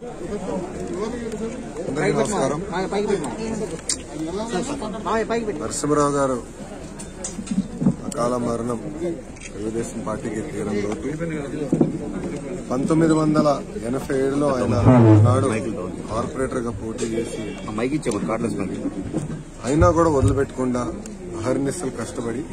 అందరికీ నమస్కారం పైకి పెట్టు మామయ్య పైకి పెట్టు నరసింహరావు గారు అకాల మరణం తెలుగుదేశం పార్టీకి తీరం లోటు పంతొమ్మిది వందల ఎనభై ఏడులో ఆయన నాడు కార్పొరేటర్ గా పోటీ చేసి మైక్ ఇచ్చాము కార్డ్లెస్ మైక్ అయినా కూడా వదిలిపెట్టకుండా అహర్నిశలు కష్టపడి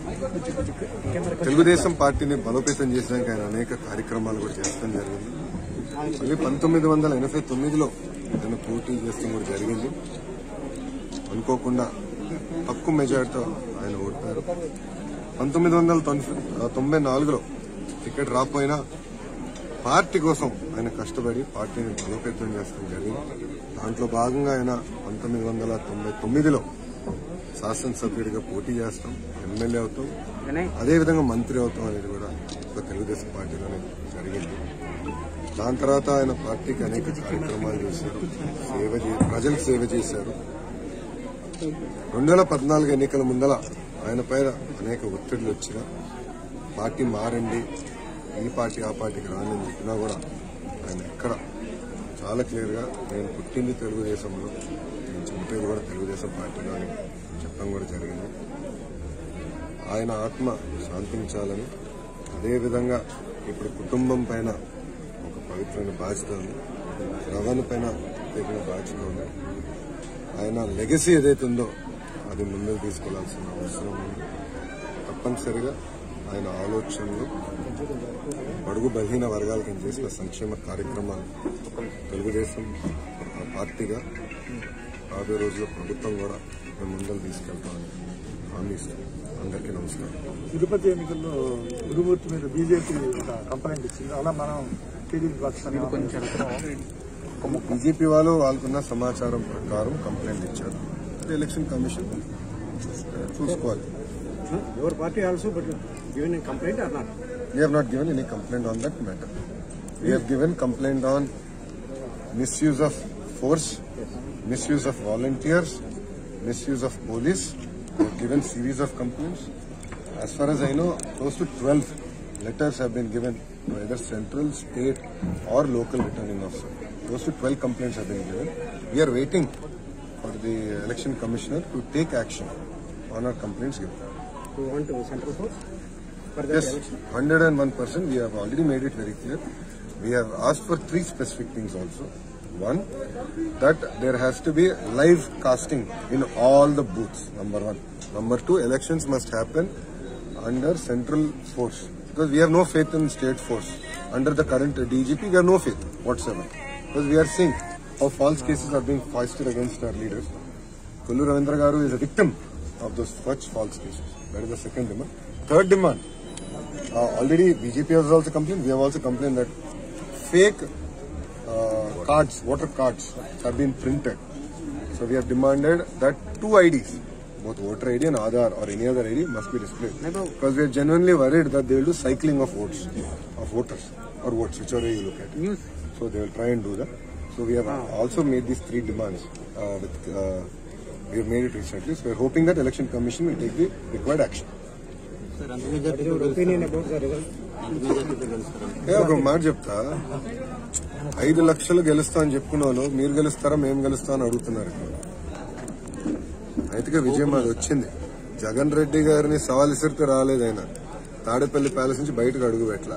తెలుగుదేశం పార్టీని బలోపేతం చేసడానికి ఆయన అనేక కార్యక్రమాలు కూడా చేస్తాం జరిగింది మళ్ళీ పంతొమ్మిది వందల ఎనభై తొమ్మిదిలో ఆయన పోటీ చేస్తాం కూడా జరిగింది అనుకోకుండా తక్కువ మెజార్టీతో ఆయన ఓడిపోయారు పంతొమ్మిది వందల తొంభై- తొంభై నాలుగులో టికెట్ రాకపోయినా పార్టీ కోసం ఆయన కష్టపడి పార్టీని బలోపేతం చేస్తాం జరిగింది దాంట్లో భాగంగా ఆయన పంతొమ్మిది వందల తొంభై తొమ్మిదిలో శాసనసభ్యుడిగా పోటీ చేస్తాం ఎమ్మెల్యే అవుతాం అదేవిధంగా మంత్రి అవుతాం అనేది కూడా ఒక తెలుగుదేశం పార్టీలోనే జరిగింది దాని తర్వాత ఆయన పార్టీకి అనేక కార్యక్రమాలు చేశారు సేవ చే- ప్రజలకు సేవ చేశారు రెండు వేల పద్నాలుగు ఎన్నికల ముందల ఆయన పైన అనేక ఒత్తిడులు వచ్చినా పార్టీ మారండి ఈ పార్టీ ఆ పార్టీకి రాని చెప్పినా కూడా ఆయన ఎక్కడ చాలా క్లియర్ గా నేను పుట్టింది తెలుగుదేశంలో నేను చనిపోయేది కూడా తెలుగుదేశం పార్టీలో అని చెప్పడం కూడా జరిగింది ఆయన ఆత్మ శాంతించాలని అదేవిధంగా ఇప్పుడు కుటుంబం పైన ఒక పవిత్రమైన బాధ్యత ఉంది రవణ పైన ప్రత్యేకమైన బాధ్యత ఉంది ఆయన లెగసీ ఏదైతే ఉందో అది ముందుకు తీసుకెళ్లాల్సిన అవసరం ఉంది తప్పనిసరిగా ఆయన ఆలోచనలు బడుగు బలహీన వర్గాలకు ఆయన చేసిన సంక్షేమ కార్యక్రమాలు తెలుగుదేశం పార్టీగా రాబోయే రోజుల్లో ప్రభుత్వం కూడా మేము ముందుకు తీసుకెళ్తామని హామీ ఇస్తాం అందరికీ నమస్కారం తిరుపతి ఎన్నికల్లో గురుమూర్తి మీద బీజేపీ ఒక కంప్లైంట్ ఇచ్చింది అలా మనం టీడీపీ పక్షాన్ని బీజేపీ వాళ్ళు వాళ్ళకున్న సమాచారం ప్రకారం కంప్లైంట్ ఇచ్చారు అది ఎలక్షన్ కమిషన్ చూసుకోవాలి your party also but given complaint or not We have not given any complaint on that matter. We have given complaint on misuse of force, misuse of volunteers, misuse of police. We have given series of complaints. As far as I know, close to 12 letters have been given to either central, state or local returning officer. Close to 12 complaints have been given. We are waiting for the election commissioner to take action on our complaints given. You want central force for Yes, 101%. We have already made it very clear. We have asked for three specific things also. One, that there has to be live casting in all the booths, number one. Number two, elections must happen under central force. Because we have no faith in state force. Under the current DGP, we have no faith whatsoever. Because we are seeing how false cases are being foisted against our leaders. Kullu Ravindra Garu is a victim of those such false cases. That is the second demand. Third demand, uh, already BJP has also complained, we have also complained that fake uh, cards, voter cards have been printed. So we have demanded that two IDs, both voter ID and Aadhaar or any other ID must be displayed. Because we are genuinely worried that they will do cycling of votes, of voters or votes, whichever way you look at it. So they will try and do that. So we have also made these three demands. Uh, with, uh, we have made it recently. So we are hoping that election commission will take the required action. Opinion about the result ఏ ఒక మాట చెప్తా ఐదు లక్షలు గెలుస్తా అని చెప్పుకున్న వాళ్ళు మీరు గెలుస్తారా మేము గెలుస్తా అని అడుగుతున్నారు ఇప్పుడు నైతిక విజయం అది వచ్చింది జగన్ రెడ్డి గారిని సవాల్ ఇసిరితే రాలేదు ఆయన తాడేపల్లి ప్యాలెస్ నుంచి బయటకు అడుగు పెట్టలా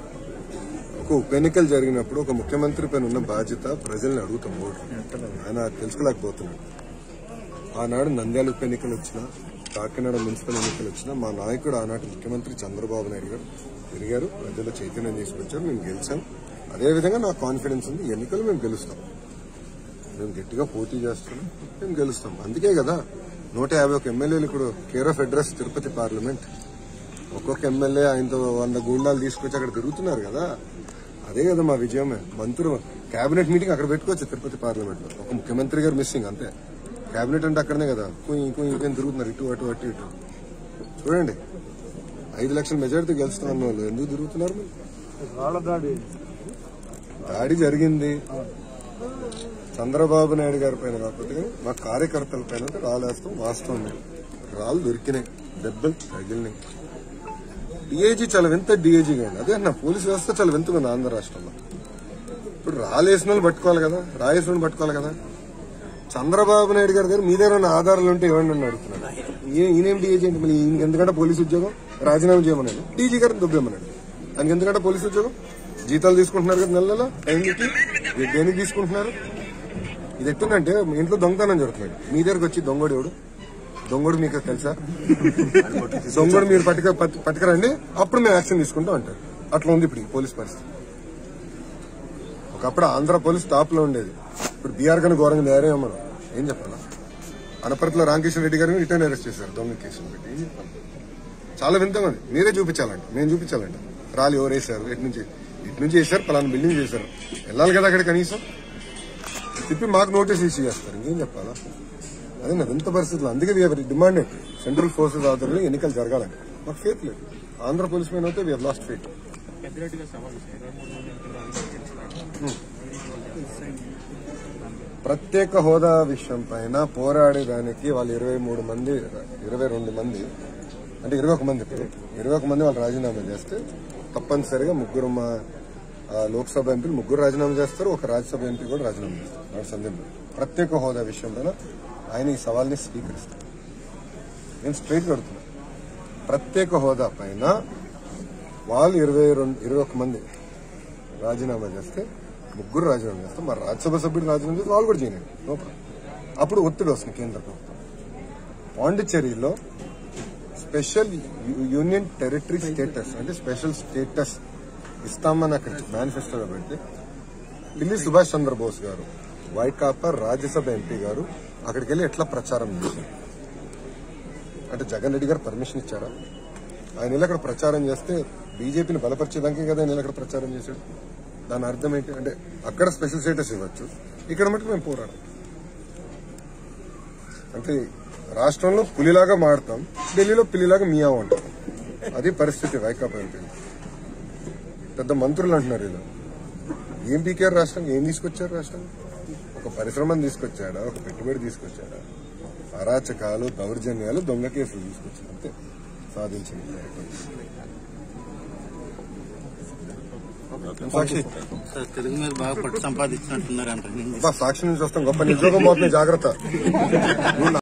ఒక ఉప ఎన్నికలు జరిగినప్పుడు ఒక ముఖ్యమంత్రి పైన ఉన్న బాధ్యత ప్రజల్ని అడుగుతాం ఓటు ఆయన అది తెలుసుకోలేకపోతున్నాడు ఆనాడు నంద్యాల ఉప ఎన్నికలు వచ్చినా కాకినాడ మున్సిపల్ ఎన్నికలు వచ్చినా మా నాయకుడు ఆనాటి ముఖ్యమంత్రి చంద్రబాబు నాయుడు గారు తిరిగారు ప్రజల చైతన్యం తీసుకొచ్చారు మేము గెలిచాం అదేవిధంగా నాకు కాన్ఫిడెన్స్ ఉంది ఈ ఎన్నికలు మేము గెలుస్తాం మేము గట్టిగా పోటీ చేస్తున్నాం మేము గెలుస్తాం అందుకే కదా నూట యాభై ఒక ఎమ్మెల్యేలు ఇప్పుడు care of address Tirupati parliament ఒక్కొక్క ఎమ్మెల్యే ఆయనతో వంద గూండాలు తీసుకొచ్చి అక్కడ తిరుగుతున్నారు కదా అదే కదా మా విజయమే మంత్రులు కేబినెట్ మీటింగ్ అక్కడ పెట్టుకోవచ్చు తిరుపతి పార్లమెంట్ లో ఒక ముఖ్యమంత్రి గారు మిస్సింగ్ అంతే కేబినెట్ అంటే అక్కడనే కదా కుయ్ కుయ్ ఇంకేం తిరుగుతున్నారు ఇటు అటు అటు ఇటు చూడండి ఐదు లక్షల మెజారిటీ గెలుస్తాం అన్న వాళ్ళు ఎందుకు తిరుగుతున్నారు మీరు? రాళ్ల దాడి దాడి జరిగింది చంద్రబాబు నాయుడు గారి పైన కాకపోతే మా కార్యకర్తల పైన రాలేస్తాం వాస్తవం మీరు రాళ్ళు దొరికినాయి దెబ్బలు తగిలినాయి డిఐజీ చాలా వింత డిఐజీ కానీ అదే అన్న పోలీస్ వ్యవస్థ చాలా వింతగా ఉంది ఆంధ్ర రాష్ట్రంలో ఇప్పుడు రాలేసిన వాళ్ళు పట్టుకోవాలి కదా రాయేసిన వాళ్ళు పట్టుకోవాలి కదా చంద్రబాబు నాయుడు గారి దగ్గర మీ దగ్గర ఉన్న ఆధారాలు ఉంటే ఇవ్వండి అని అడుగుతున్నాడు ఈ- ఈయనేం డీఏజీ అంటే మళ్ళీ ఈయనకి ఎందుకంటే పోలీసు ఉద్యోగం రాజీనామా చేయమన్నాడు డీజీ గారిని దుబ్బేమన్నాడు దానికి ఎందుకంటే పోలీసు ఉద్యోగం జీతాలు తీసుకుంటున్నారు కదా నెల నెల టైంకి ఇది దేనికి తీసుకుంటున్నారు ఇది ఎట్టుందంటే మీ ఇంట్లో దొంగతనం జరుగుతున్నాడు మీ దగ్గరకు వచ్చి దొంగడు ఎవడు దొంగడు మీకు తెలుసా దొంగడు మీరు పట్టుక పట్టు- పట్టుకురండి అప్పుడు మేము యాక్షన్ తీసుకుంటాం అంటారు అట్లా ఉంది ఇప్పుడు ఈ పోలీస్ పరిస్థితి ఒకప్పుడు ఆంధ్ర పోలీస్ టాప్ లో ఉండేది ఇప్పుడు బీఆర్ కన్నా ఘోరంగా నేరేమో మనం ఏం చెప్పాలా అనపర్తిలో రామకృష్ణ రెడ్డి గారిని రిటర్న్ అరెస్ట్ చేశారు దొంగ కేసులు పెట్టి ఏం చెప్పాలి చాలా వింతగా ఉంది మీరే చూపించాలండి మేము చూపించాలండి రాళ్ళు ఎవరు వేశారు ఎటు నుంచి ఇటు నుంచి వేశారు పలానా బిల్డింగ్ చేశారు వెళ్ళాలి కదా అక్కడ కనీసం తిప్పి మాకు నోటీస్ ఇష్యూ చేస్తారు ఇంకేం చెప్పాలా అదే నా వింత పరిస్థితులు అందుకే వీఆర్ డిమాండ్ సెంట్రల్ ఫోర్సెస్ ఆధ్వర్యంలో ఎన్నికలు జరగాలని మాకు ఫేత్ లేదు ఆంధ్ర పోలీస్ పైన అయితే వీఆర్ లాస్ట్ ఫేట్ పెద్దరెడ్డిగా సవాల్ సార్ ఇరవై మూడు మంది ఎంపీలు గెలిచినారు. ప్రత్యేక హోదా విషయం పైన పోరాడేదానికి వాళ్ళు ఇరవై మూడు మంది ఇరవై రెండు మంది అంటే ఇరవై ఒక మంది ఇప్పుడు ఇరవై ఒక మంది వాళ్ళు రాజీనామా చేస్తే తప్పనిసరిగా ముగ్గురు మా ఆ, లోక్సభ ఎంపీలు ముగ్గురు రాజీనామా చేస్తారు ఒక రాజ్యసభ ఎంపీ కూడా రాజీనామా చేస్తారు వాడు సందేహం లేదు. ప్రత్యేక హోదా విషయం పైన ఆయన ఈ సవాల్ని స్వీకరిస్తారు నేను స్ట్రైట్ కడుతున్నా ప్రత్యేక హోదా పైన వాళ్ళు ఇరవై రెండు ఇరవై ఒక మంది రాజీనామా చేస్తే ముగ్గురు రాజీనామా చేస్తే మరి రాజ్యసభ సభ్యుడు రాజీనామా చేస్తే వాళ్ళు కూడా చేయలేదు నో ప్రాబ్లం అప్పుడు ఒత్తిడి వస్తుంది కేంద్ర ప్రభుత్వం పాండిచ్చేరిలో special u- union territory status అంటే స్పెషల్ స్టేటస్ ఇస్తామని అక్కడ మేనిఫెస్టోలో పెడితే పిల్లి సుభాష్ చంద్రబోస్ గారు వైకాపా రాజ్యసభ ఎంపీ గారు అక్కడికి వెళ్ళి ఎట్లా ప్రచారం చేశారు అంటే జగన్ రెడ్డి గారు పర్మిషన్ ఇచ్చారా ఆయన వెళ్ళి అక్కడ ప్రచారం చేస్తే బీజేపీని బలపరిచేదానికే కదా ఆయన వెళ్ళి అక్కడ ప్రచారం చేశాడు దాని అర్థం ఏంటి అంటే అక్కడ స్పెషల్ స్టేటస్ ఇవ్వచ్చు ఇక్కడ మటుకు మేము పోరాడం అంటే రాష్ట్రంలో పులిలాగా మాడతాం ఢిల్లీలో పిల్లిలాగా మియావు అంటాం అది పరిస్థితి వైకాపా ఎంపీ పెద్ద మంత్రులు అంటున్నారు ఇలా ఏం పీకారు రాష్ట్రం ఏం తీసుకొచ్చారు రాష్ట్రం ఒక పరిశ్రమను తీసుకొచ్చాడా ఒక పెట్టుబడి తీసుకొచ్చాడా అరాచకాలు దౌర్జన్యాలు దొంగ కేసులు తీసుకొచ్చారు అంతే సాధించింది సాక్షి సార్ తెలుగు మీద బాగా పట్టు సంపాదించినట్టున్నారు అంటారు అబ్బా, సాక్షి నుంచి వస్తాం గొప్ప నిజోగం పోతుంది జాగ్రత్త నువ్వు